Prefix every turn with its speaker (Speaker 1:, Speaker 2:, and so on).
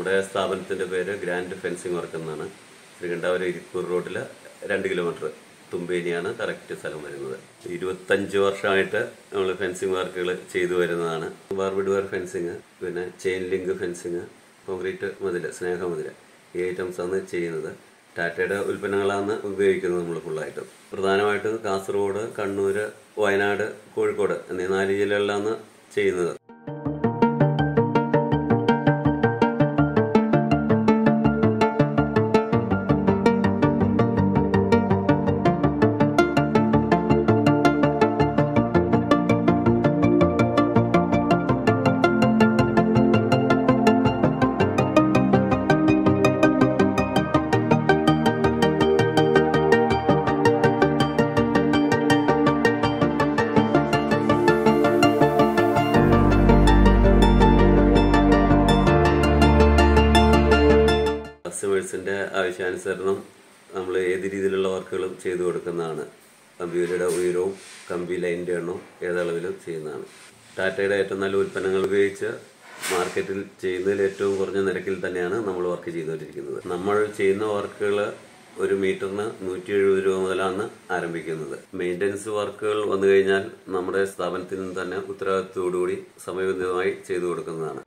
Speaker 1: നമ്മുടെ സ്ഥാപനത്തിന്റെ പേര് ഗ്രാൻഡ് ഫെൻസിങ് വർക്ക് എന്നാണ് ശ്രീകണ്ഠാപുരം ഇരിക്കൂർ റോഡിൽ രണ്ട് കിലോമീറ്റർ തുമ്പേനിയാണ് കറക്റ്റ് സ്ഥലം വരുന്നത് ഇരുപത്തഞ്ച് വർഷമായിട്ട് നമ്മൾ ഫെൻസിങ് വർക്കുകൾ ചെയ്തു വരുന്നതാണ് ബാർബിഡ് വെയർ ഫെൻസിങ് പിന്നെ ചെയിൻ ലിങ്ക് ഫെൻസിങ് കോൺക്രീറ്റ് മതിൽ സ്നേഹമതിൽ ഈ ഐറ്റംസ് ആണ് ചെയ്യുന്നത് ടാറ്റയുടെ ഉൽപ്പന്നങ്ങളാണ് ഉപയോഗിക്കുന്നത് നമ്മൾ ഫുള്ളായിട്ടും പ്രധാനമായിട്ടും കാസർഗോഡ് കണ്ണൂർ വയനാട് കോഴിക്കോട് എന്നീ നാല് ജില്ലകളിലാണ് ചെയ്യുന്നത് കസ്റ്റമേഴ്സിന്റെ ആവശ്യാനുസരണം നമ്മൾ ഏത് രീതിയിലുള്ള വർക്കുകളും ചെയ്തു കൊടുക്കുന്നതാണ് കമ്പിയുടെ ഉയരവും കമ്പി ലൈനിന്റെ എണ്ണവും ഏതളവിലും ചെയ്യുന്നതാണ് ടാറ്റയുടെ ഏറ്റവും നല്ല ഉൽപ്പന്നങ്ങൾ ഉപയോഗിച്ച് മാർക്കറ്റിൽ ചെയ്യുന്നതിൽ ഏറ്റവും കുറഞ്ഞ നിരക്കിൽ തന്നെയാണ് നമ്മൾ വർക്ക് ചെയ്തുകൊണ്ടിരിക്കുന്നത് നമ്മൾ ചെയ്യുന്ന വർക്കുകൾ ഒരു മീറ്ററിന് നൂറ്റി എഴുപത് രൂപ മുതലാണ് ആരംഭിക്കുന്നത് മെയിൻ്റനൻസ് വർക്കുകൾ വന്നു കഴിഞ്ഞാൽ നമ്മുടെ സ്ഥാപനത്തിൽ നിന്ന് തന്നെ ഉത്തരവാദിത്തത്തോടുകൂടി സമയബന്ധിതമായി ചെയ്തു കൊടുക്കുന്നതാണ്